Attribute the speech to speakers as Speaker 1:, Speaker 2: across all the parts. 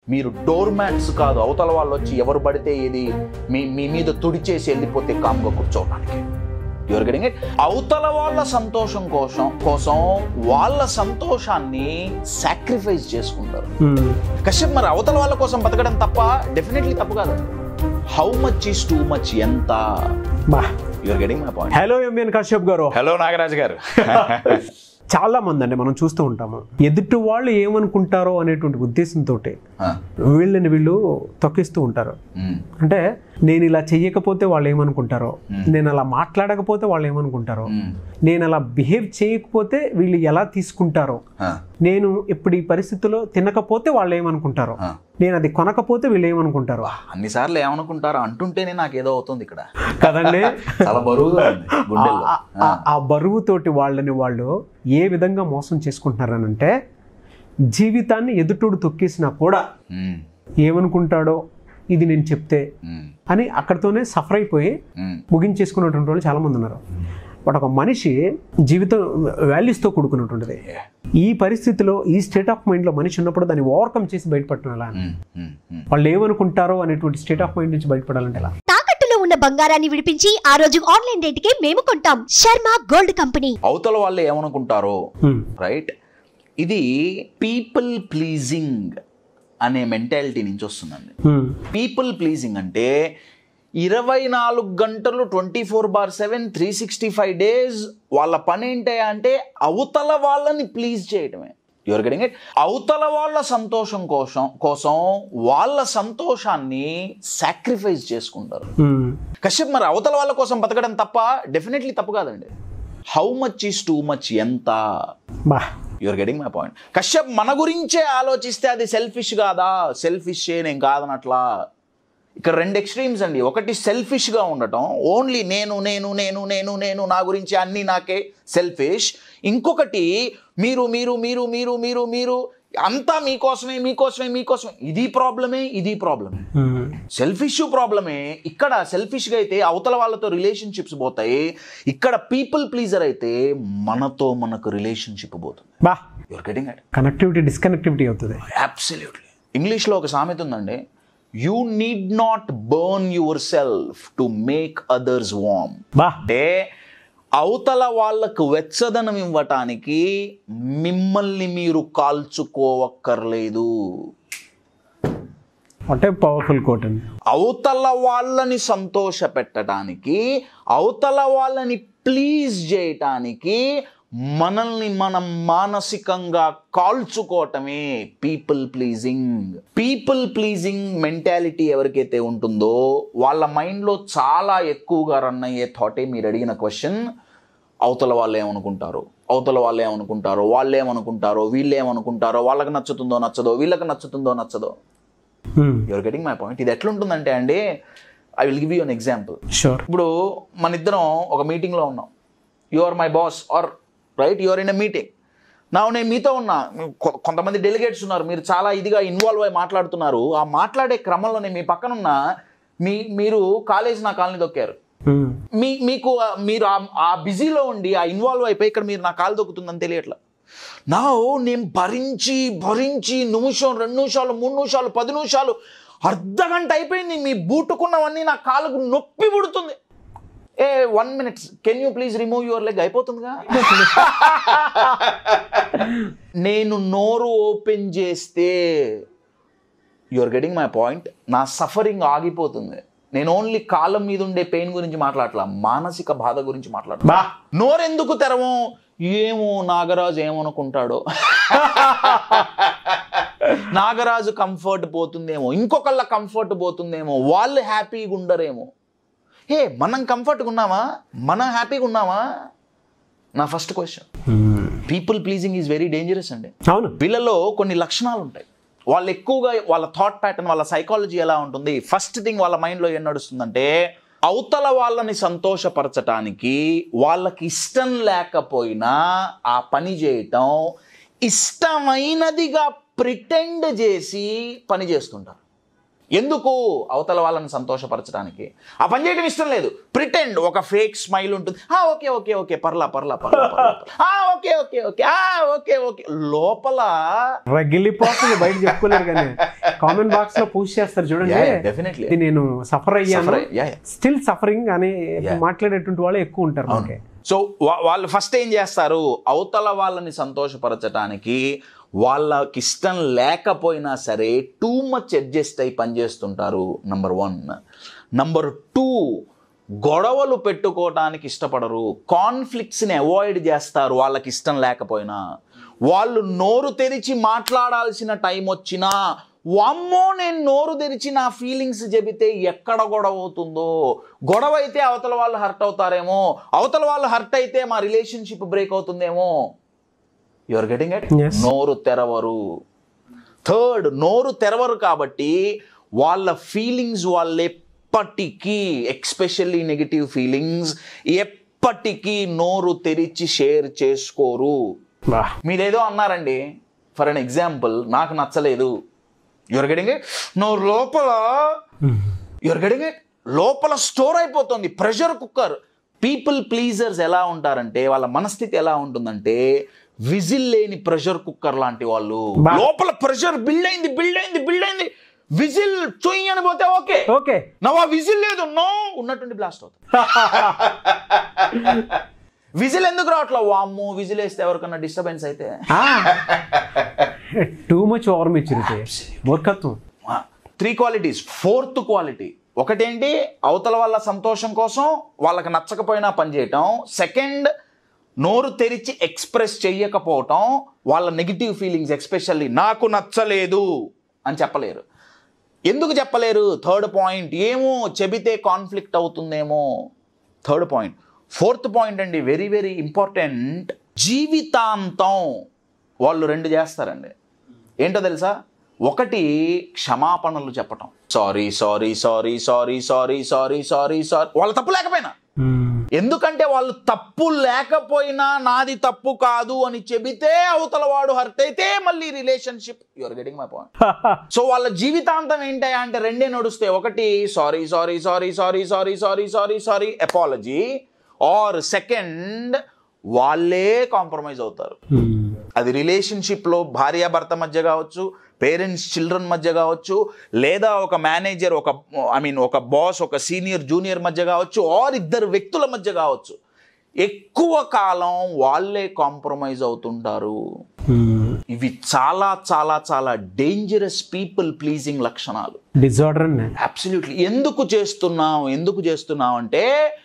Speaker 1: మీరు door mats కాదు అవతల వాళ్ళు వచ్చి ఎవరు పడితే ఇది మీ మీ మీద తుడిచేసి వెళ్ళిపోతే కామ్గా కూర్చోవడానికి యువర్ గెటింగ్ ఇట్ అవతల వాళ్ళ సంతోషం కోసం కోసం వాళ్ళ సంతోషాన్ని సాక్రిఫైస్ చేసుకుంటారు
Speaker 2: ఉమ్.
Speaker 1: కశ్యప్ మరి అవతల వాళ్ళ కోసం బతకడం తప్ప డెఫినెట్లీ తప్పు కాదండి how much is too much ఎంత
Speaker 2: బా
Speaker 1: your getting my point
Speaker 2: hello M N Kashyap garu
Speaker 1: hello Nagaraj గారు
Speaker 2: చాలా మంది అండి మనం చూస్తూ ఉంటాము ఎదుటి వాళ్ళు ఏమనుకుంటారో అనేటువంటి ఉద్దేశంతో వీళ్ళని వీళ్ళు తొక్కిస్తూ ఉంటారు అంటే నేను ఇలా చెయ్యకపోతే వాళ్ళు ఏమనుకుంటారో నేను అలా మాట్లాడకపోతే వాళ్ళు ఏమనుకుంటారో నేను అలా బిహేవ్ చేయకపోతే వీళ్ళు ఎలా తీసుకుంటారో నేను ఇప్పుడు ఈ పరిస్థితిలో తినకపోతే వాళ్ళు ఏమనుకుంటారో నేను అది కొనకపోతే వీళ్ళు ఏమనుకుంటారో
Speaker 1: అన్నిసార్లు ఏమనుకుంటారో అంటుంటేనే నాకు ఏదో అవుతుంది ఇక్కడ
Speaker 2: కదండి
Speaker 1: చాలా బరువుగా ఉంది గుండెల్లో
Speaker 2: ఆ- ఆ- ఆ బరువుతోటి వాళ్ళని వాళ్ళు ఏ విధంగా మోసం చేసుకుంటున్నారనంటే జీవితాన్ని ఎదుటోడు తొక్కేసినా కూడా
Speaker 1: ఉమ్,
Speaker 2: ఏమనుకుంటాడో ఇది నేను చెప్తే
Speaker 1: ఉమ్,
Speaker 2: అని అక్కడితోనే సఫర్ అయిపోయి
Speaker 1: ఉమ్,
Speaker 2: ముగించేసుకున్నటువంటి వాళ్ళు చాలామంది ఉన్నారు బట్ ఒక మనిషి జీవితం వాల్యూస్తో కూడుకున్నటువంటిది ఈ పరిస్థితిలో ఈ స్టేట్ ఆఫ్ మైండ్లో మనిషి ఉన్నప్పుడు దాన్ని ఓవర్కమ్ చేసి బయటపడటం ఎలా అని
Speaker 1: ఉమ్, ఉమ్, ఉమ్.
Speaker 2: వాళ్ళు ఏమనుకుంటారో అనేటువంటి స్టేట్ ఆఫ్ మైండ్ నుంచి బయటపడాలంటే ఎలా
Speaker 3: తాకట్టులో ఉన్న బంగారాన్ని విడిపించి ఆ రోజు ఆన్లైన్ రేటుకే మేము కొంటాం శర్మ గోల్డ్ కంపెనీ
Speaker 1: అవతల వాళ్ళు ఏమనుకుంటారో
Speaker 2: హ్మ్.
Speaker 1: రైట్ ఇది పీపుల్ ప్లీజింగ్ అనే మెంటాలిటీ నుంచి వస్తుందండి
Speaker 2: హ్మ్.
Speaker 1: పీపుల్ ప్లీజింగ్ అంటే ఇరవై నాలుగు గంటలు twenty four bar seven three sixty five days వాళ్ళ పని ఏంటి అంటే అవతల వాళ్ళని ప్లీజ్ చేయటమే యువర్ గెటింగ్ ఇట్ అవతల వాళ్ళ సంతోషం కోసం కోసం వాళ్ళ సంతోషాన్ని సాక్రిఫైస్ చేసుకుంటారు
Speaker 2: హ్మ్.
Speaker 1: కశ్యప్ మరి అవతల వాళ్ళ కోసం బతకడం తప్ప డెఫినెట్లీ తప్పు కాదండి how much is too much ఎంత
Speaker 2: బా
Speaker 1: your getting my point Kashyap మన గురించే ఆలోచిస్తే అది సెల్ఫిష్ కాదా సెల్ఫిష్ నేను కాదనట్లా ఇక్కడ రెండు ఎక్స్ట్రీమ్స్ అండి ఒకటి సెల్ఫిష్గా ఉండటం ఓన్లీ నేను నేను నేను నేను నేను నా గురించి అన్నీ నాకే సెల్ఫిష్ ఇంకొకటి మీరు మీరు మీరు మీరు మీరు మీరు అంతా మీకోసమే మీకోసమే మీకోసమే ఇది ప్రాబ్లమే ఇది ప్రాబ్లమే
Speaker 2: హ్మ్.
Speaker 1: సెల్ఫిష్ ప్రాబ్లమే ఇక్కడ సెల్ఫిష్గా అయితే అవతల వాళ్ళతో రిలేషన్షిప్స్ పోతాయి ఇక్కడ పీపుల్ ప్లీజర్ అయితే మనతో మనకు రిలేషన్షిప్ పోతుంది
Speaker 2: బా
Speaker 1: your getting it
Speaker 2: connectivity disconnectivity అవుతుంది
Speaker 1: అబ్సల్యూట్లీ ఇంగ్లీష్లో ఒక సామెత ఉందండి you need not burn yourself to make others warm
Speaker 2: బా
Speaker 1: అంటే అవతల వాళ్ళకు వెచ్చదనం ఇవ్వటానికి మిమ్మల్ని మీరు కాల్చుకోవక్కర్లేదు
Speaker 2: అంటే పవర్ఫుల్ కోట్ అండి
Speaker 1: అవతల వాళ్ళని సంతోష పెట్టడానికి అవతల వాళ్ళని ప్లీజ్ చేయటానికి మనల్ని మనం మానసికంగా కాల్చుకోవటమే people pleasing people pleasing mentality ఎవరికైతే ఉంటుందో వాళ్ళ మైండ్లో చాలా ఎక్కువగా రన్ అయ్యే థాటే మీరు అడిగిన క్వశ్చన్ అవతల వాళ్ళు ఏమనుకుంటారు అవతల వాళ్ళు ఏమనుకుంటారో వాళ్ళు ఏమనుకుంటారో వీళ్ళు ఏమనుకుంటారో వాళ్ళకి నచ్చుతుందో నచ్చదో వీళ్ళకి నచ్చుతుందో నచ్చదో
Speaker 2: హ్మ్.
Speaker 1: యువర్ గెటింగ్ మై పాయింట్ ఇది ఎట్లుంటుందంటే అండి I will give you an example
Speaker 2: sure
Speaker 1: ఇప్పుడు మన ఇద్దరం ఒక మీటింగ్లో ఉన్నాం you are my boss are right you are in a meeting నా నేను మీతో ఉన్నా కొ- కొంతమంది డెలిగేట్స్ ఉన్నారు మీరు చాలా ఇదిగా ఇన్వాల్వ్ అయి మాట్లాడుతున్నారు ఆ మాట్లాడే క్రమంలోనే మీ పక్కన ఉన్న మీ మీరు కాలేజ్ నా కాలనీ దొక్కారు
Speaker 2: హ్మ్.
Speaker 1: మీ మీకు ఆ- మీరు ఆ- ఆ బిజీలో ఉండి ఆ ఇన్వాల్వ్ అయిపోయి ఇక్కడ మీరు నా కాలు దొక్కుతుందని తెలియట్లా నా నేను భరించి భరించి నిమిషం రెండు నిమిషాలు మూడు నిమిషాలు పది నిమిషాలు అర్ధ గంట అయిపోయింది మీ బూటుకున్నవన్నీ నా కాలుకు నొప్పి పుడుతుంది a one minutes can you please remove your leg అయిపోతుందిగా నేను నోరు ఓపెన్ చేస్తే యువర్ గెటింగ్ మై పాయింట్ నా సఫరింగ్ ఆగిపోతుంది నేను ఓన్లీ కాలం మీద ఉండే పెయిన్ గురించి మాట్లాడలా మానసిక బాధ గురించి మాట్లాడలా
Speaker 2: బా
Speaker 1: నోరెందుకు తెరవం ఏమో నాగరాజు ఏమనుకుంటాడో నాగరాజు కంఫర్ట్ పోతుందేమో ఇంకొకళ్ళ కంఫర్ట్ పోతుందేమో వాళ్ళు హ్యాపీగా ఉండరేమో ఏ మనం కంఫర్ట్గా ఉన్నామా మనం హ్యాపీగా ఉన్నామా నా first question
Speaker 2: hmm.
Speaker 1: People pleasing is very dangerous అండి
Speaker 2: అవును
Speaker 1: వీళ్ళలో కొన్ని లక్షణాలు ఉంటాయి వాళ్ళు ఎక్కువగా వాళ్ళ థాట్ ప్యాటర్న్ వాళ్ళ సైకాలజీ ఎలా ఉంటుంది ఫస్ట్ థింగ్ వాళ్ళ మైండ్లో ఏం నడుస్తుందంటే అవతల వాళ్ళని సంతోషపరచటానికి వాళ్ళకి ఇష్టం లేకపోయినా ఆ పని చేయటం ఇష్టమైనదిగా ప్రిటెండ్ చేసి పని చేస్తుంటారు ఎందుకు అవతల వాళ్ళని సంతోషపరచడానికి ఆ పని చేయడం ఇష్టం లేదు ప్రిటెండ్ ఒక ఫేక్ స్మైల్ ఉంటుంది ఆ ఓకే ఓకే ఓకే పర్లా పర్లా పర్లా పర్లా. ఆ ఓకే ఓకే ఓకే ఆ ఓకే ఓకే లోపల
Speaker 2: రగిలిపోతుంది బయట చెప్పుకోలేరు కానీ కామెంట్ బాక్స్ లో పోస్ట్ చేస్తారు చూడండి
Speaker 1: Yeah, yeah, definitely.
Speaker 2: ఇది నేను సఫర్ అయ్యాను
Speaker 1: Suffer అయ్యా, yeah.
Speaker 2: స్టిల్ సఫరింగ్ అని
Speaker 1: Yeah.
Speaker 2: మాట్లాడేటువంటి వాళ్ళు ఎక్కువ ఉంటారు మనకి
Speaker 1: సో వా- వాళ్ళు ఫస్ట్ ఏం చేస్తారు అవతల వాళ్ళని సంతోషపరచడానికి వాళ్ళకి ఇష్టం లేకపోయినా సరే టూ మచ్ అడ్జస్ట్ అయి పనిచేస్తుంటారు నంబర్ వన్ నంబర్ టూ గొడవలు పెట్టుకోవటానికి ఇష్టపడరు కాన్ఫ్లిక్ట్స్ని అవాయిడ్ చేస్తారు వాళ్ళకి ఇష్టం లేకపోయినా వాళ్ళు నోరు తెరిచి మాట్లాడాల్సిన టైం వచ్చినా వామ్మో నేను నోరు తెరిచి నా ఫీలింగ్స్ చెబితే ఎక్కడ గొడవ అవుతుందో గొడవ అయితే అవతల వాళ్ళు హర్ట్ అవుతారేమో అవతల వాళ్ళు హర్ట్ అయితే మా రిలేషన్షిప్ బ్రేక్ అవుతుందేమో యువర్ గెటింగ్ ఇట్
Speaker 2: Yes.
Speaker 1: నోరు తెరవరు థర్డ్ నోరు తెరవరు కాబట్టి వాళ్ళ ఫీలింగ్స్ వాళ్ళు ఎప్పటికీ ఎక్స్పెషల్లీ నెగిటివ్ ఫీలింగ్స్ ఎప్పటికీ నోరు తెరిచి షేర్ చేసుకోరు
Speaker 2: బా
Speaker 1: మీరేదో అన్నారండి ఫర్ అన్ ఎగ్జాంపుల్ నాకు నచ్చలేదు యువర్ గెటింగ్ ఇట్ నువ్వు లోపల యువర్ గెటింగ్ ఇట్ లోపల స్టోర్ అయిపోతుంది ప్రెషర్ కుక్కర్ పీపుల్ ప్లీజర్స్ ఎలా ఉంటారంటే వాళ్ళ మనస్థితి ఎలా ఉంటుందంటే విజిల్ లేని ప్రెషర్ కుక్కర్ లాంటి వాళ్ళు
Speaker 2: బా.
Speaker 1: లోపల ప్రెషర్ బిల్డ్ అయింది బిల్డ్ అయింది బిల్డ్ అయింది విజిల్ చుయ్యి అని పోతే ఓకే
Speaker 2: ఓకే
Speaker 1: నవ్వు ఆ విజిల్ లేదు నో ఉన్నట్టుండి బ్లాస్ట్ అవుతుంది విజిల్ ఎందుకు రావట్లా వామ్మో విజిల్ వేస్తే ఎవరికన్నా డిస్టర్బెన్స్ అయితే
Speaker 2: టూ మచ్ ఓవర్ మెచ్యూరిటీ మూర్ఖత్వం
Speaker 1: త్రీ క్వాలిటీస్ ఫోర్త్ క్వాలిటీ ఒకటేంటి అవతల వాళ్ళ సంతోషం కోసం వాళ్ళకి నచ్చకపోయినా పనిచేయటం సెకండ్ నోరు తెరిచి ఎక్స్ప్రెస్ చెయ్యకపోవటం వాళ్ళ నెగిటివ్ ఫీలింగ్స్ ఎక్స్పెషల్లీ నాకు నచ్చలేదు అని చెప్పలేరు ఎందుకు చెప్పలేరు థర్డ్ పాయింట్ ఏమో చెబితే కాన్ఫ్లిక్ట్ అవుతుందేమో థర్డ్ పాయింట్ ఫోర్త్ పాయింట్ అండి వెరీ వెరీ ఇంపార్టెంట్ జీవితాంతం వాళ్ళు రెండు చేస్తారండి ఏంటో తెలుసా ఒకటి క్షమాపణలు చెప్పటం sorry sorry sorry sorry sorry sorry sorry sorry వాళ్ళ తప్పు లేకపోయినా ఎందుకంటే వాళ్ళు తప్పు లేకపోయినా నాది తప్పు కాదు అని చెబితే అవతల వాడు హర్ట్ అయితే మళ్ళీ relationship you're getting my point so వాళ్ళ జీవితాంతం ఏంటయ్యా అంటే రెండే నడుస్తాయి ఒకటి sorry sorry sorry sorry sorry sorry sorry sorry apology or second వాళ్ళే కాంప్రమైజ్ అవుతారు అది రిలేషన్షిప్లో భార్యాభర్త మధ్య కావచ్చు పేరెంట్స్ చిల్డ్రన్ మధ్య కావచ్చు లేదా ఒక మేనేజర్ ఒక ఐ మీన్ ఒక బాస్ ఒక సీనియర్ జూనియర్ మధ్య కావచ్చు ఆర్ ఇద్దరు వ్యక్తుల మధ్య కావచ్చు ఎక్కువ కాలం వాళ్ళే కాంప్రమైజ్ అవుతుంటారు ఇవి చాలా చాలా చాలా డేంజరస్ పీపుల్ ప్లీజింగ్ లక్షణాలు
Speaker 2: డిజార్డర్ అండి
Speaker 1: అబ్సల్యూట్లీ ఎందుకు చేస్తున్నాం ఎందుకు చేస్తున్నాం అంటే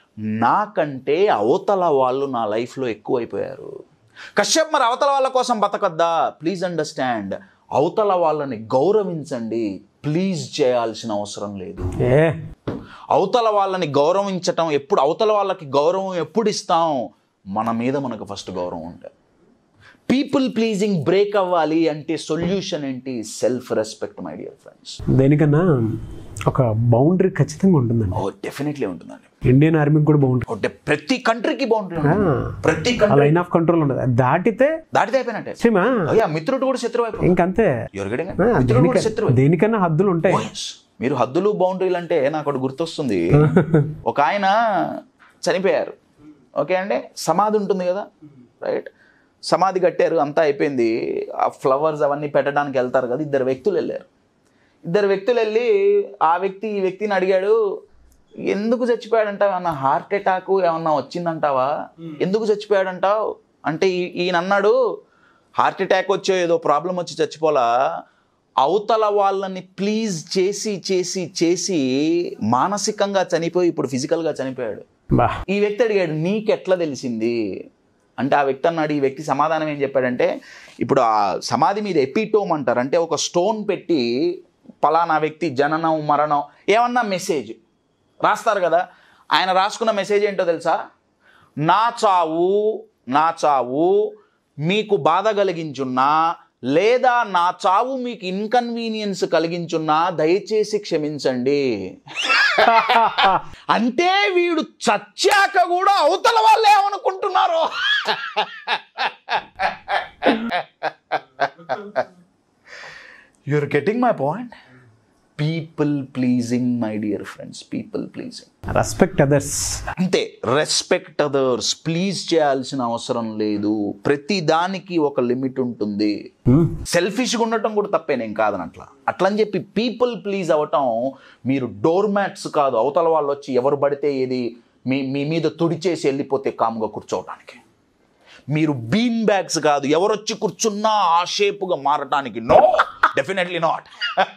Speaker 1: నాకంటే అవతల వాళ్ళు నా లైఫ్లో ఎక్కువైపోయారు కశ్యప్ మరి అవతల వాళ్ళ కోసం బతకద్దా ప్లీజ్ అండర్స్టాండ్ అవతల వాళ్ళని గౌరవించండి ప్లీజ్ చేయాల్సిన అవసరం లేదు
Speaker 2: ఏ
Speaker 1: అవతల వాళ్ళని గౌరవించటం ఎప్పుడు అవతల వాళ్ళకి గౌరవం ఎప్పుడు ఇస్తాం మన మీద మనకు ఫస్ట్ గౌరవం ఉంటుంది పీపుల్ ప్లీజింగ్ బ్రేక్ అవ్వాలి అంటే సొల్యూషన్ ఏంటి self respect my dear friends
Speaker 2: దేనికన్నా ఒక బౌండరీ ఖచ్చితంగా ఉంటుందండి
Speaker 1: ఓ డెఫినెట్లీ ఉంటుందండి
Speaker 2: ఇండియన్ ఆర్మీకి కూడా బౌండరీ
Speaker 1: అంటే ప్రతి కంట్రీకి బౌండరీ ప్రతి
Speaker 2: ఆ
Speaker 1: కంట్రీ
Speaker 2: లైన్ ఆఫ్ కంట్రోల్ ఉండదు అది దాటితే
Speaker 1: దాటితే అయిపోయినట్టే
Speaker 2: సిమా
Speaker 1: అయ్యా మిత్రుడు కూడా శత్రువు అయిపోయి
Speaker 2: ఇంకంతే
Speaker 1: ఎవరు గడిగా
Speaker 2: ఆ,
Speaker 1: మిత్రుడు కూడా
Speaker 2: దేనిక-
Speaker 1: శత్రువు
Speaker 2: దేనికన్నా హద్దులు ఉంటాయి
Speaker 1: మీరు హద్దులు బౌండరీలు అంటే నాకు ఒకటి గుర్తొస్తుంది ఒక ఆయన చనిపోయారు ఓకే అండి సమాధి ఉంటుంది కదా రైట్ సమాధి కట్టారు అంతా అయిపోయింది ఆ ఫ్లవర్స్ అవన్నీ పెట్టడానికి వెళ్తారు కదా ఇద్దరు వ్యక్తులు వెళ్ళారు ఇద్దరు వ్యక్తులు వెళ్ళి ఆ వ్యక్తి ఈ వ్యక్తిని అడిగాడు ఎందుకు చచ్చిపోయాడంటావు ఏమన్నా హార్ట్ అటాక్ ఏమన్నా వచ్చిందంటావా ఎందుకు చచ్చిపోయాడంటావు అంటే ఈ- ఈయన అన్నాడు హార్ట్ అటాక్ వచ్చో ఏదో ప్రాబ్లం వచ్చి చచ్చిపోలా అవతల వాళ్ళని ప్లీజ్ చేసి చేసి చేసి మానసికంగా చనిపోయి ఇప్పుడు ఫిజికల్గా చనిపోయాడు
Speaker 2: బా
Speaker 1: ఈ వ్యక్తి అడిగాడు నీకెట్లా తెలిసింది అంటే ఆ వ్యక్తి అన్నాడు ఈ వ్యక్తి సమాధానం ఏం చెప్పాడంటే ఇప్పుడు ఆ సమాధి మీద ఎపిటోమ్ అంటారు అంటే ఒక స్టోన్ పెట్టి పలానా వ్యక్తి జననం మరణం ఏమన్నా మెసేజ్ రాస్తారు కదా ఆయన రాసుకున్న మెసేజ్ ఏంటో తెలుసా నా చావు నా చావు మీకు బాధ కలిగించున్నా లేదా నా చావు మీకు ఇన్కన్వీనియన్స్ కలిగించున్నా దయచేసి క్షమించండి అంటే వీడు చచ్చాక కూడా అవతల వాళ్ళు ఏమనుకుంటున్నారో you're getting my point people pleasing my dear friends people pleasing
Speaker 2: respect others
Speaker 1: అంతే రెస్పెక్ట్ అదర్స్ ప్లీజ్ చేయాల్సిన అవసరం లేదు ప్రతి దానికి ఒక లిమిట్ ఉంటుంది సెల్ఫిష్గా ఉండటం కూడా తప్పే నేను కాదనట్లా అట్లని చెప్పి పీపుల్ ప్లీజ్ అవ్వటం మీరు డోర్ మ్యాట్స్ కాదు అవతల వాళ్ళు వచ్చి ఎవరు పడితే ఏది మీ మీ మీద తుడిచేసి వెళ్ళిపోతే కామ్గా కూర్చోవడానికి మీరు బీన్ బ్యాగ్స్ కాదు ఎవరు వచ్చి కూర్చున్నా ఆ షేపుగా మారటానికి నో డెఫినెట్లీ నాట్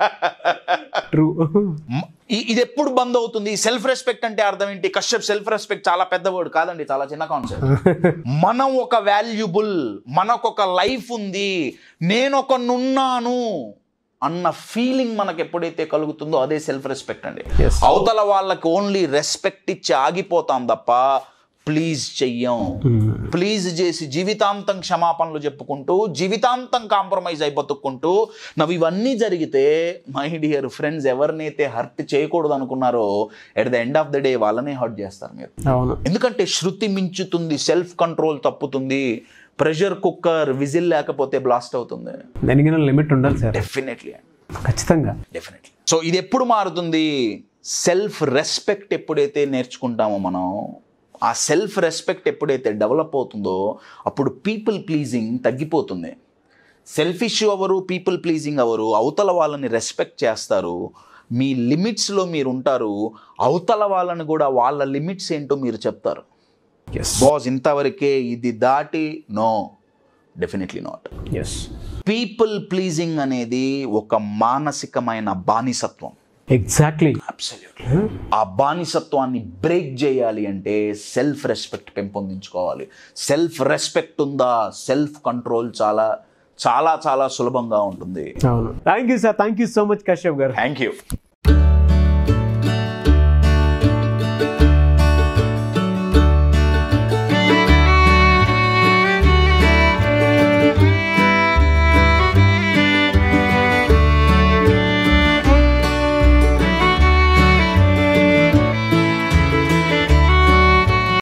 Speaker 2: ట్రూ
Speaker 1: ఇది ఎప్పుడు బంద్ అవుతుంది సెల్ఫ్ రెస్పెక్ట్ అంటే అర్థం ఏంటి కశ్యప్ సెల్ఫ్ రెస్పెక్ట్ చాలా పెద్ద వర్డ్ కాదండి చాలా చిన్న కాన్సెప్ట్ మనం ఒక వాల్యుబుల్ మనకొక లైఫ్ ఉంది నేను ఒక నున్నాను అన్న ఫీలింగ్ మనకు ఎప్పుడైతే కలుగుతుందో అదే సెల్ఫ్ రెస్పెక్ట్ అండి
Speaker 2: Yes.
Speaker 1: అవతల వాళ్ళకి ఓన్లీ రెస్పెక్ట్ ఇచ్చి ఆగిపోతాం తప్ప ప్లీజ్ చెయ్యం ప్లీజ్ చేసి జీవితాంతం క్షమాపణలు చెప్పుకుంటూ జీవితాంతం కాంప్రమైజ్ అయిపోతుక్కుంటూ నవ్వు ఇవన్నీ జరిగితే మై డియర్ ఫ్రెండ్స్ ఎవరినైతే హర్ట్ చేయకూడదు అనుకున్నారో at the end of the day వాళ్ళనే హర్ట్ చేస్తారు మీరు
Speaker 2: అవును
Speaker 1: ఎందుకంటే శృతి మించుతుంది సెల్ఫ్ కంట్రోల్ తప్పుతుంది ప్రెషర్ కుక్కర్ విజిల్ లేకపోతే బ్లాస్ట్ అవుతుంది
Speaker 2: దానికి లిమిట్ ఉండాలి సార్
Speaker 1: డెఫినెట్లీ
Speaker 2: ఖచ్చితంగా
Speaker 1: డెఫినెట్లీ సో ఇది ఎప్పుడు మారుతుంది సెల్ఫ్ రెస్పెక్ట్ ఎప్పుడైతే నేర్చుకుంటామో మనం ఆ సెల్ఫ్ రెస్పెక్ట్ ఎప్పుడైతే డెవలప్ అవుతుందో అప్పుడు పీపుల్ ప్లీజింగ్ తగ్గిపోతుంది సెల్ఫిష్ ఎవరు పీపుల్ ప్లీజింగ్ ఎవరు అవతల వాళ్ళని రెస్పెక్ట్ చేస్తారు మీ లిమిట్స్లో మీరు ఉంటారు అవతల వాళ్ళని కూడా వాళ్ళ లిమిట్స్ ఏంటో మీరు చెప్తారు
Speaker 2: ఎస్
Speaker 1: బాస్ ఇంతవరకే ఇది దాటి no definitely not
Speaker 2: yes
Speaker 1: people pleasing అనేది ఒక మానసికమైన బానిసత్వం
Speaker 2: ఎగ్జాక్ట్లీ
Speaker 1: ఆ బానిసత్వాన్ని బ్రేక్ చేయాలి అంటే సెల్ఫ్ రెస్పెక్ట్ పెంపొందించుకోవాలి సెల్ఫ్ రెస్పెక్ట్ ఉందా సెల్ఫ్ కంట్రోల్ చాలా చాలా చాలా సులభంగా ఉంటుంది
Speaker 2: అవును thank you sir thank you so much Kashyap గారు
Speaker 1: థ్యాంక్ యూ